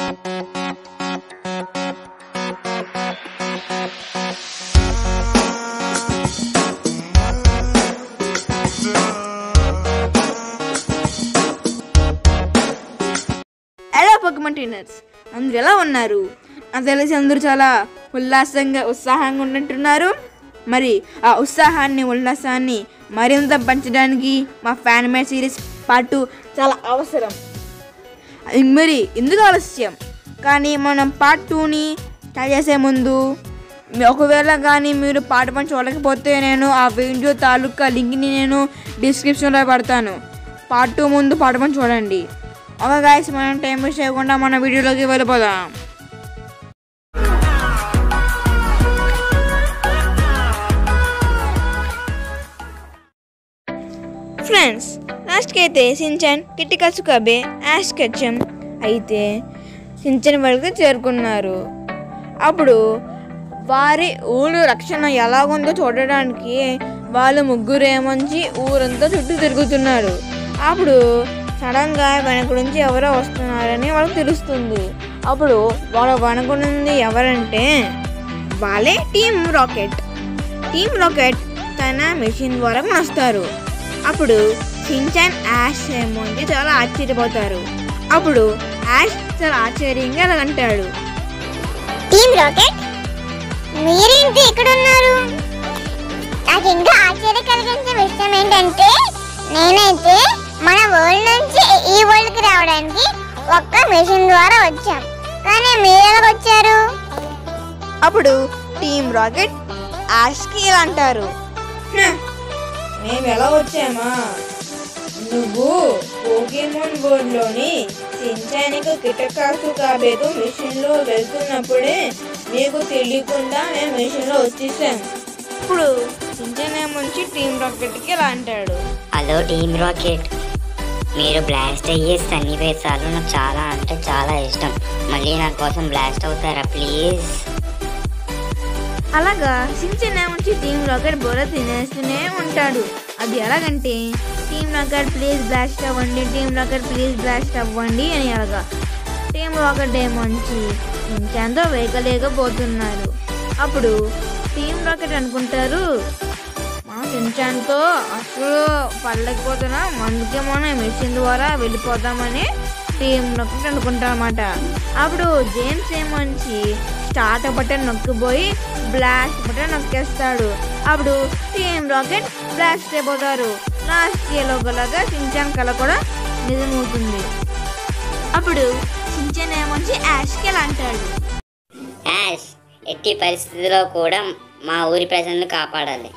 Hello పొగమన్ trainers అందరూ ఎలా ఉన్నారు నాకు తెలిసి అందరూ చాలా ఉల్లాసంగా ఉత్సాహంగా ఉన్నట్టున్నారు మరి ఆ ఉత్సాహాన్ని ఉల్లాసాన్ని మరింత పంచడానికి మా fan made series part two చాలా అవసరం అది మరి ఎందుకు ఆలస్యం కానీ మనం పార్ట్ టూని స్టార్ట్ చేసే ముందు మీ- ఒకవేళ కానీ మీరు పాట పని చూడకపోతే నేను ఆ వీడియో తాలూకా లింక్ని నేను డిస్క్రిప్షన్లో పెడతాను పార్ట్ టూ ముందు పాట పని చూడండి ఒక గాయస్ మనం టైం వేస్ట్ చేయకుండా మన వీడియోలోకి వెళ్ళిపోదాం ఫ్రెండ్స్ లాస్ట్కి అయితే సించన్ కిటికల్స్ కబే యాష్ కచ్చం అయితే సించన్ వరకు చేరుకున్నారు అప్పుడు వారి ఊరు రక్షణ ఎలాగుందో చూడడానికి వాళ్ళు ముగ్గురు ఏమంచి ఊరంతా చుట్టూ తిరుగుతున్నారు అప్పుడు సడన్గా వెనక నుంచి ఎవరో వస్తున్నారని వాళ్ళకి తెలుస్తుంది అప్పుడు వాళ్ళ వెనక నుండి ఎవరంటే వాళ్ళే టీమ్ రాకెట్ టీమ్ రాకెట్ తన మెషిన్ ద్వారా వస్తారు అప్పుడు సించాన్ యాష్ ఏమోంచి చాలా ఆశ్చర్యపోతారు అప్పుడు యాష్ చాలా ఆశ్చర్యంగా ఇలా అంటాడు టీమ్ రాకెట్ మీరేంటి ఇక్కడ ఉన్నారు నాకు ఇంకా ఆశ్చర్య కలిగించే విషయం ఏంటంటే నేనైతే మన వరల్డ్ నుంచి ఈ వరల్డ్ కి రావడానికి ఒక్క మిషన్ ద్వారా వచ్చాం కానీ మీరు ఎలా వచ్చారు అప్పుడు టీమ్ రాకెట్ యాష్కి ఇలా అంటారు మేము ఎలా వచ్చామా నువ్వు పోకేమోన్ బోర్డ్లోని సించానికి కిటకాసు కాబేతో మిషన్లో వెళ్తున్నప్పుడే మీకు తెలియకుండా మేము మిషన్లో వచ్చేసాం ఇప్పుడు సించాన్ ఏమొచ్చి టీమ్ రాకెట్కి ఇలా అంటాడు హలో టీమ్ రాకెట్ మీరు బ్లాస్ట్ అయ్యే సన్నివేశాలు నాకు చాలా అంటే చాలా ఇష్టం మళ్ళీ నా కోసం బ్లాస్ట్ అవుతారా ప్లీజ్ అలాగా సించన్ ఏమొచ్చి టీమ్ రాకెట్ బొర తినేస్తూనే ఉంటాడు అది ఎలాగంటే టీమ్ రాకెట్ ప్లీజ్ బ్లాస్ట్ అవ్వండి టీమ్ రాకెట్ ప్లీజ్ బ్లాస్ట్ అవ్వండి అని అలాగా టీమ్ రాకెట్ ఏమొచ్చి సించాన్తో వేయలేకపోతున్నారు అప్పుడు టీమ్ రాకెట్ అనుకుంటారు మా సించాన్తో అసలు పడలేకపోతున్నాం అందుకే మనం మెషిన్ ద్వారా వెళ్ళిపోతామని టీం రాకెట్ అనుకుంటారన్నమాట అప్పుడు జేమ్స్ ఏమొచ్చి స్టార్ట్ బటన్ నొక్కిపోయి బ్లాస్ట్ బటన్ నొక్కేస్తాడు అప్పుడు టీం రాకెట్ బ్లాస్ట్ అయిపోతారు లాస్ట్ లోపలగా సించాన్ కళ కూడా నిజమవుతుంది అప్పుడు సించాన్ ఏమొచ్చి యాష్కి ఎలా అంటాడు యాష్ ఎట్టి పరిస్థితిలో కూడా మా ఊరి ప్రజలను కాపాడాలి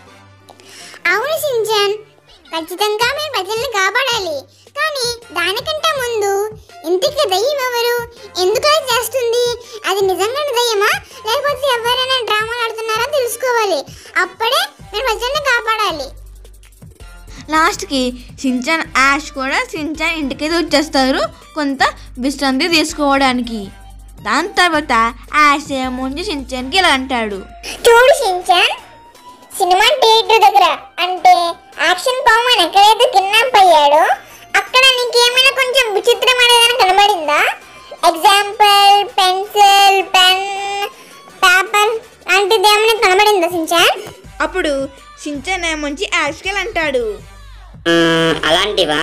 అవును సించాన్ ఖచ్చితంగా మేము ప్రజల్ని కాపాడాలి కానీ దానికంటే ముందు ఇంటికి దయ్యం ఎవరు ఎందుకు అలా చేస్తుంది అది నిజంగానే దయ్యమా లేకపోతే ఎవరైనా డ్రామాలు ఆడుతున్నారా తెలుసుకోవాలి అప్పుడే మేము ప్రజల్ని కాపాడాలి లాస్ట్కి సించాన్ యాష్ కూడా సించాన్ ఇంటికైతే వచ్చేస్తారు కొంత విశ్రాంతి తీసుకోవడానికి దాని తర్వాత యాష్ ఏమొంచి సించాన్కి ఇలా అంటాడు చూడు షించాన్ సినిమా థియేటర్ దగ్గర అంటే యాక్షన్ పవన్ ఎక్కడైతే కిడ్నాప్ అయ్యాడో అక్కడ నీకేమైనా కొంచెం విచిత్రమైన ఏదైనా కనబడిందా ఎగ్జాంపుల్ పెన్సిల్ పెన్ పేపర్ లాంటిది ఏమైనా కనబడిందా షించాన్ అప్పుడు సించాన్ ఏమొంచి యాష్కి ఇలా అంటాడు మ్మ్, అలాంటివా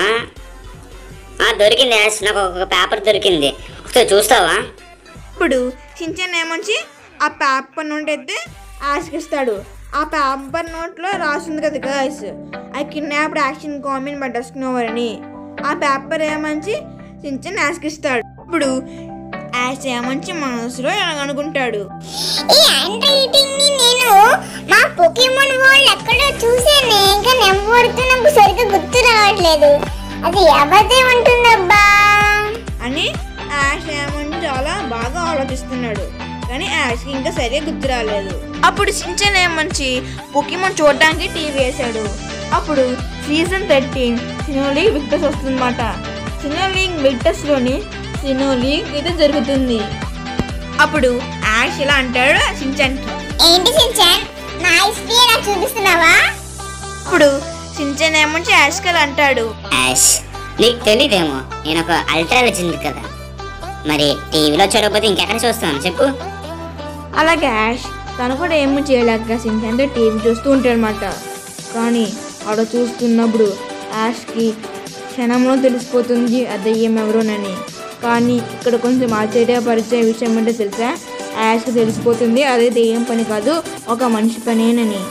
ఆ, దొరికింది యాష్ నాకు ఒక పేపర్ దొరికింది ఒకసారి చూస్తావా అప్పుడు సించాన్ ఏమొచ్చి ఆ పేపర్ నోట్ అయితే యాష్కి ఇస్తాడు ఆ పేపర్ నోట్లో రాసింది కదా guys I kidnapped action comment by dusk నోవర్ అని ఆ పేపర్ ఏమంచి సించాన్ యాష్కి ఇస్తాడు అప్పుడు యాష్ ఏమంచి మనసులో ఇలా అనుకుంటాడు ఈ హ్యాండ్ రైటింగ్ ని నేను మా పొకిమోన్ వరల్డ్ ఎక్కడో చూసాను ఇంకా నెంబడుతూ నాకు సరిగ్గా గుర్తు రావట్లేదు అది ఎవరిదే ఉంటుందబ్బా అని యాష్ ఏమని చాలా బాగా ఆలోచిస్తున్నాడు కానీ యాష్కి ఇంకా సరిగా గుర్తు రాలేదు అప్పుడు సించన్ ఏమంచి పొకిమోన్ చూడడానికి టీవీ వేశాడు అప్పుడు season thirteen Sinnoh league victors వస్తుందన్నమాట సినో లీగ్ విక్టర్స్లోని సినో లీగ్ ఇది జరుగుతుంది అప్పుడు యాష్ ఇలా అంటాడు సించన్కి ఏంటి సించాన్ నా హిస్టరీ నాకు చూపిస్తున్నావా అప్పుడు సించన్ ఏమంచి యాష్కి ఇలా అంటాడు యాష్ నీకు తెలీదేమో నేను ఒక అల్ట్రా లెజెండ్ కదా మరి టీవీలో చూడకపోతే ఇంకెక్కడ చూస్తాను చెప్పు అలాగే యాష్ తను కూడా ఏమీ చేయలేక సించాన్తో టీవీ చూస్తూ ఉంటాడనమాట కానీ ఆడ చూస్తున్నప్పుడు యాష్కి క్షణంలో తెలిసిపోతుంది ఆ దయ్యం ఎవరోనని కానీ ఇక్కడ కొంచెం ఆశ్చర్యపరిచే విషయం ఏంటో తెలుసా యాష్కి తెలిసిపోతుంది అదే దెయ్యం పని కాదు ఒక మనిషి పనేనని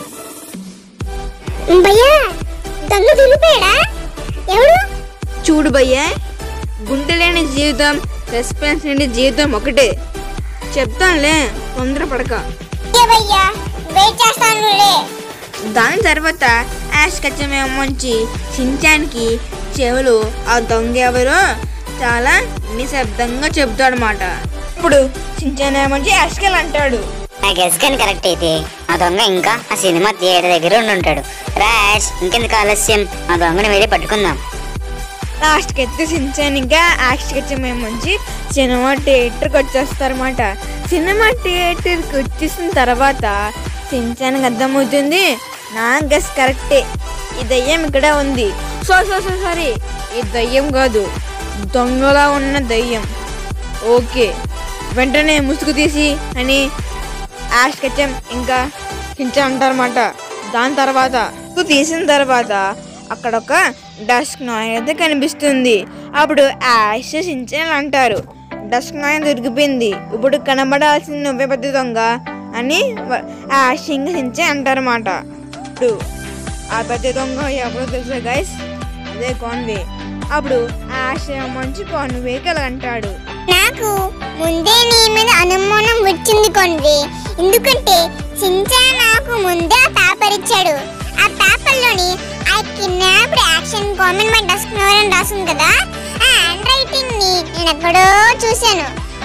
భయ్యా దొంగ దొరికిపోయాడా ఎవడు చూడు భయ్యా గుండె లేని జీవితం రెస్పాన్స్ లేని జీవితం ఒకటే చెప్తానులే తొందరపడక ఏ భయ్యా వెయిట్ చేస్తాను రే దాని తర్వాత యాష్ కచ్చమేమొంచి సించాన్కి చెవులు ఆ దొంగ ఎవరో చాలా నిశ్శబ్దంగా చెబుతాడనమాట ఇప్పుడు సించాన్ ఏమొంచి యాష్కి ఇలా అంటాడు నా గెస్ కానీ కరెక్ట్ అయితే ఆ దొంగ ఇంకా ఆ సినిమా థియేటర్ దగ్గర ఉండి ఉంటాడు రాష్ ఇంకెందుకు ఆలస్యం ఆ దొంగని వేరే పట్టుకుందాం లాస్ట్కి ఎత్తి సించాన్ ఇంకా యాష్ కచ్చమేమొంచి సినిమా థియేటర్కి వచ్చేస్తారన్నమాట సినిమా థియేటర్కి వచ్చేసిన తర్వాత సించాన్కి అర్థమవుతుంది నా గెస్ కరెక్టే ఈ దయ్యం ఇక్కడ ఉంది సో సో సో సారీ ఈ దయ్యం కాదు దొంగలా ఉన్న దయ్యం ఓకే వెంటనే ముసుగు తీసి అని యాష్ కచ్చం ఇంకా కించా అంటారన్నమాట దాని తర్వాత ముసుగు తీసిన తర్వాత అక్కడ ఒక డస్క్ నాయ్ అయితే కనిపిస్తుంది అప్పుడు యాష్ సించన్ అంటారు డస్క్ నాయ్ దొరికిపోయింది ఇప్పుడు కనబడాల్సిన నువ్వే పెద్ద దొంగ అని వ- యాష్ ఇంకా సించన్ అంటారన్నమాట ఇప్పుడు ఆ పెద్ద దొంగ ఎవరో తెలుసా గైస్ అదే కాన్వే అప్పుడు యాష్ మంచి కాన్వేకి అలా అంటాడు నాకు ముందే నీ మీద అనుమానం వచ్చింది కొన్వి ఎందుకంటే చించా నాకు ముందే ఆ పేపర్ ఇచ్చాడు ఆ పేపర్లోని I kidnapped action common my dusk నోరని రాసింది కదా ఆ హ్యాండ్ రైటింగ్ ని నేను ఎక్కడో చూశాను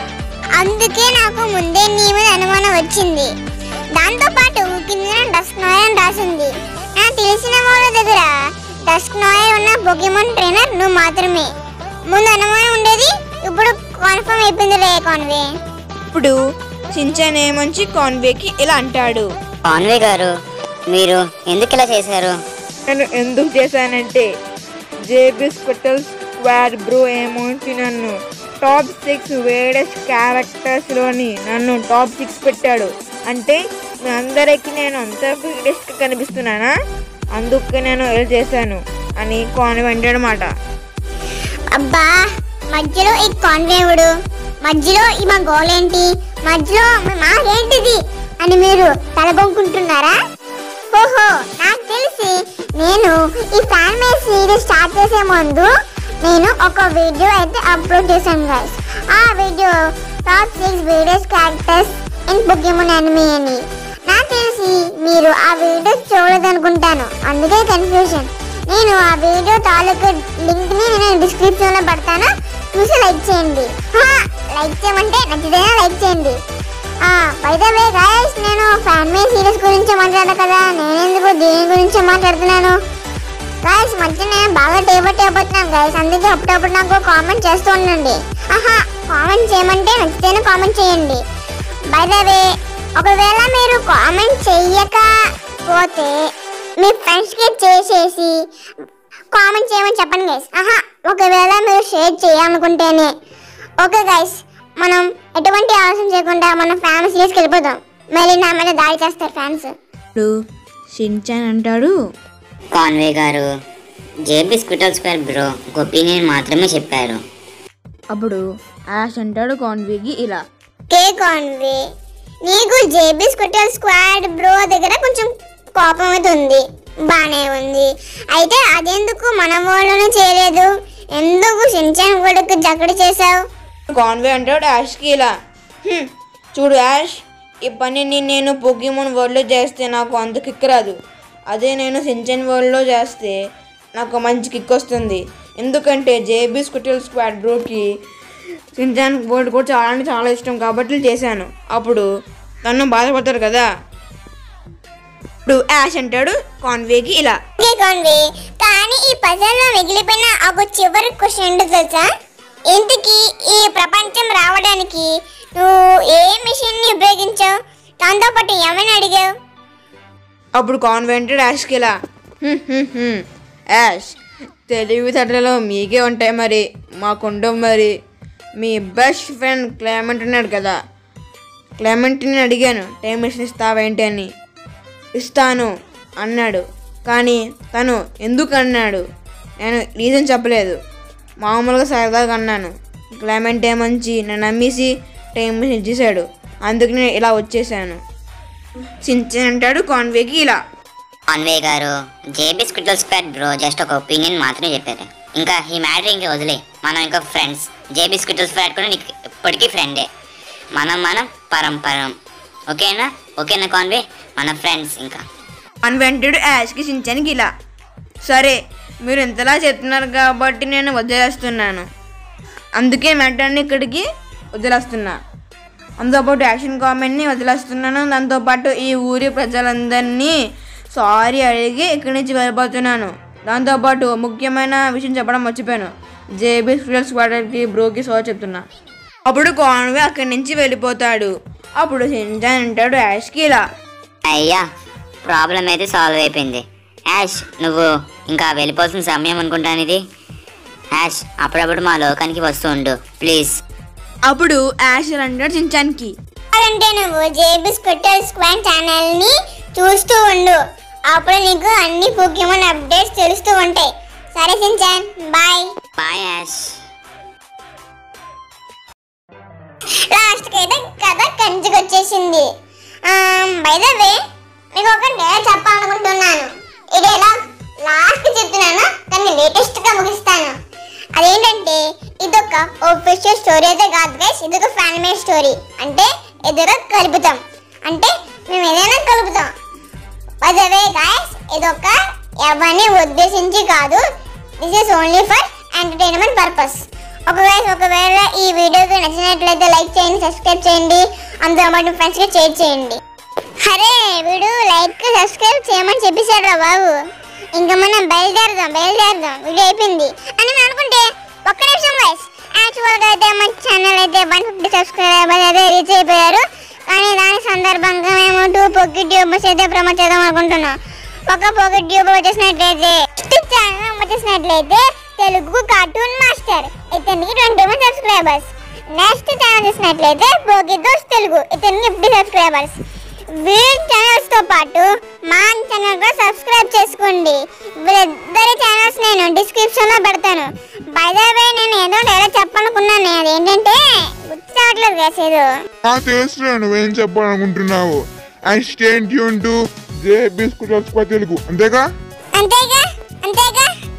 అందుకే నాకు ముందే నీ మీద అనుమానం వచ్చింది దాంతో పాటు కింద డస్క్ నోయర్ రాసింది నాకు తెలిసిన వాళ్ళ దగ్గర డస్క్ నోయర్ ఉన్న పొకిమోన్ ట్రైనర్ నువ్వు మాత్రమే ముందు అనుమానం ఉండేది ఇప్పుడు కన్ఫర్మ్ అయిపోయింది కాన్వే ఇప్పుడు సించాన్ ఏమంచి కాన్వేకి ఇలా అంటాడు కాన్వే గారు మీరు ఎందుకు ఇలా చేశారు నేను ఎందుకు చేశానంటే జేబీ స్పెటల్ స్క్వాడ్ బ్రో ఏమోంచి నన్ను టాప్ సిక్స్ వేడెస్ట్ క్యారెక్టర్స్లోని నన్ను టాప్ సిక్స్ పెట్టాడు అంటే మీ అందరికీ నేను అంత వేడెస్ట్గా కనిపిస్తున్నానా అందుకే నేను ఇలా చేశాను అని కాన్వే అంటాడనమాట అబ్బా మధ్యలో ఈ కాన్వేవుడు మధ్యలో ఈ మా గోల్ ఏంటి మధ్యలో మా మాకేంటిది అని మీరు తలబొంకుంటున్నారా ఓహో నాకు తెలిసి నేను ఈ ఫ్యాన్ మే సిరీస్ స్టార్ట్ చేసే ముందు నేను ఒక వీడియో అయితే అప్లోడ్ చేశాను గైస్ ఆ video top six videos characters in Pokemon anime అని నాకు తెలిసి మీరు ఆ వీడియో చూడదనుకుంటాను అందుకే కన్ఫ్యూజన్ నేను ఆ వీడియో తాలూకు లింక్ ని నేను డిస్క్రిప్షన్ లో పెడతాను చూసి లైక్ చేయండి లైక్ చేయమంటే నచ్చితేనే లైక్ చేయండి బై ద వే గాయస్ నేను ఫ్యాన్ మే సిరీస్ గురించి మాట్లాడా కదా నేను ఎందుకు దీని గురించి మాట్లాడుతున్నాను గాయస్ మధ్య నేను బాగా టేబట్ అయిపోతున్నాను గాయస్ అందుకే అప్పుడప్పుడు నాకు కామెంట్ చేస్తూ ఉండండి ఆహా కామెంట్ చేయమంటే నచ్చితేనే కామెంట్ చేయండి బై ద వే ఒకవేళ మీరు కామెంట్ చెయ్యకపోతే మీ ఫ్రెండ్స్కి చేసేసి కామెంట్ చేయమని చెప్పండి గైస్ ఆహా ఒకవేళ మీరు షేర్ చేయాలనుకుంటేనే ఓకే గైస్ మనం ఎటువంటి ఆలోచన చేయకుండా మన ఫ్యామిలీ సీరియస్కి వెళ్ళిపోదాం మళ్ళీ నా మీద దాడి చేస్తారు ఫ్యాన్స్ ఇప్పుడు షిన్చాన్ అంటాడు కాన్వే గారు జేబీ స్క్విటల్ స్క్వేర్ బ్రో ఒక ఒపీనియన్ మాత్రమే చెప్పారు అప్పుడు యాష్ అంటాడు కాన్వేకి ఇలా కే కాన్వే నీకు జేబీ స్క్విటల్ స్క్వాడ్ బ్రో దగ్గర కొంచెం కోపం అయితే ఉంది బానే ఉంది అయితే అదెందుకు మన వాళ్ళనే చేయలేదు ఎందుకు సించాన్ కొడుకు జగడ చేసావు కాన్వే అంటాడు యాష్కి ఇలా "హ్మ్, చూడు యాష్ ఈ పనిని నేను పొగిమోన్ వరల్డ్లో చేస్తే నాకు అంత కిక్ రాదు అదే నేను సించన్ వరల్డ్లో చేస్తే నాకు మంచి కిక్ వస్తుంది ఎందుకంటే జేబీ స్కుటిల్ స్క్వాడ్ బ్రోకి సించాన్ వరల్డ్ కూడా చాలా అంటే చాలా ఇష్టం కాబట్టి చేశాను అప్పుడు తను బాధపడతారు కదా ఇప్పుడు యాష్ అంటాడు కాన్వేకి ఇలా ఓకే కాన్వే కానీ ఈ పజల్లో మిగిలిపోయిన ఒక చివరి క్వశ్చన్ ఏంటో తెలుసా ఇంతకీ ఈ ప్రపంచం రావడానికి నువ్వు ఏ మిషన్ ని ఉపయోగించావు దాంతో పాటు ఏమైనా అడిగావు అప్పుడు కాన్వెంటెడ్ యాష్కి ఇలా "హ్మ్, హ్మ్, హ్మ్. యాష్ తెలివితేటలలో మీకే ఉంటాయి మరి మాకుండవు మరి మీ బెస్ట్ ఫ్రెండ్ క్లైమెంట్ ఉన్నాడు కదా క్లైమెంట్ని అడిగాను టైం మిషన్ ఇస్తావేంటి అని ఇస్తాను అన్నాడు కానీ తను ఎందుకు అన్నాడు నేను రీజన్ చెప్పలేదు మామూలుగా సరదాగా అన్నాను క్లైమెంట్ ఏమంచి నన్ను నమ్మేసి టైం మిషన్ ఇచ్చేసాడు అందుకు నేను ఇలా వచ్చేసాను చించన్ అంటాడు కాన్వేకి ఇలా అన్వే గారు JB Squirtle squad bro just ఒక ఒపీనియన్ మాత్రమే చెప్పారు ఇంకా ఈ మ్యాటర్ ఇంకా వదిలే మనం ఇంకా ఫ్రెండ్స్ జేబీ స్క్రిటల్ స్క్వాడ్ కూడా నీకు ఇప్పటికీ ఫ్రెండే మనం మనం పరంపరం ఓకేనా ఓకేనా కాన్వే మన ఫ్రెండ్స్ ఇంకా కాన్వే అంటాడు యాష్కి చించానికి ఇలా సరే మీరు ఇంతలా చెప్తున్నారు కాబట్టి నేను వదిలేస్తున్నాను అందుకే మ్యాటర్ని ఇక్కడికి వదిలేస్తున్నా అందుతోపాటు యాక్షన్ కామెంట్ని వదిలేస్తున్నాను దాంతోపాటు ఈ ఊరి ప్రజలందరినీ సారీ అడిగి ఇక్కడి నుంచి వెళ్ళిపోతున్నాను దాంతోపాటు ముఖ్యమైన విషయం చెప్పడం మర్చిపోయాను జేబీ స్టూడెంట్స్ స్క్వాడర్కి బ్రోకి సారీ చెప్తున్నా అప్పుడు కాన్వే అక్కడి నుంచి వెళ్ళిపోతాడు అప్పుడు సింజాన్ అంటాడు యాష్కి ఇలా అయ్యా ప్రాబ్లం అయితే సాల్వ్ అయిపోయింది యాష్ నువ్వు ఇంకా వెళ్ళిపోవాల్సిన సమయం అనుకుంటాను ఇది యాష్ అప్పుడప్పుడు మా లోకానికి వస్తూ ఉండు ప్లీజ్ అప్పుడు యాష్ ఇలా అంటాడు చించానికి అంటే నువ్వు జేబీ స్క్విట్టల్ స్క్వాడ్ ఛానల్ ని చూస్తూ ఉండు అప్పుడు నీకు అన్ని పోకేమోన్ అప్డేట్స్ తెలుస్తూ ఉంటాయి సరే Shinchan bye bye Ash last కి అయితే కథ కంచికి వచ్చేసింది బై ద వే మీకు ఒక డేర్ చెప్పాలనుకుంటున్నాను ఇది ఎలా లాస్ట్ చెప్తున్నాను కానీ లేటెస్ట్ గా ముగిస్తాను అదేంటంటే ఇదొక ఒఫిషియల్ స్టోరీ అయితే కాదు గైస్ ఇదొక ఫ్యాన్ మేడ్ స్టోరీ అంటే ఎదురు కలుపుతాం అంటే మేము ఏదైనా కలుపుతాం బై ద వే గైస్ ఇదొక ఎవరిని ఉద్దేశించి కాదు this is only for entertainment purpose ఒకవేళ ఒకవేళ ఈ వీడియోకి నచ్చినట్లయితే లైక్ చేయండి సబ్స్క్రైబ్ చేయండి అందరూ మన ఫ్రెండ్స్కి షేర్ చేయండి అరే వీడు లైక్ సబ్స్క్రైబ్ చేయమని చెప్పేశాడు రా బాబు ఇంకా మనం బయలుదేరదాం బయలుదేరదాం వీడియో అయిపోయింది అని మనం అనుకుంటే ఒక్క నిమిషం వైస్ యాక్చువల్గా అయితే మన ఛానల్ అయితే వన్ ఫిఫ్టీ సబ్స్క్రైబర్స్ అయితే రీచ్ అయిపోయారు కానీ దాని సందర్భంగా మేము టూ పొక్కి ట్యూబర్స్ అయితే ప్రమోట్ చేద్దాం అనుకుంటున్నాం ఒక పొక్కి ట్యూబ్ వచ్చేసినట్లయితే నెక్స్ట్ ఛానల్ వచ్చేసినట్లయితే తెలుగు కార్టూన్ మాస్టర్ ఇతనికి twenty one subscribers next channel చూసినట్లయితే పోగి దోస్ తెలుగు ఇతనికి ఫిఫ్టీ సబ్స్క్రైబర్స్ వీళ్ళ ఛానల్స్ తో పాటు మా ఛానల్ కూడా సబ్స్క్రైబ్ చేసుకోండి వీళ్ళిద్దరి ఛానల్స్ నేను డిస్క్రిప్షన్ లో పెడతాను బై ద వే నేను ఏదో డైలాగ్ చెప్పాలనుకున్నాను అదేంటంటే గుర్తు రావట్లేదు guys ఏదో నాకు తెలుసురా నువ్వేం చెప్పాలనుకుంటున్నావు and stay tune to J biscuit Telugu అంతేగా అంతేగా అంతేగా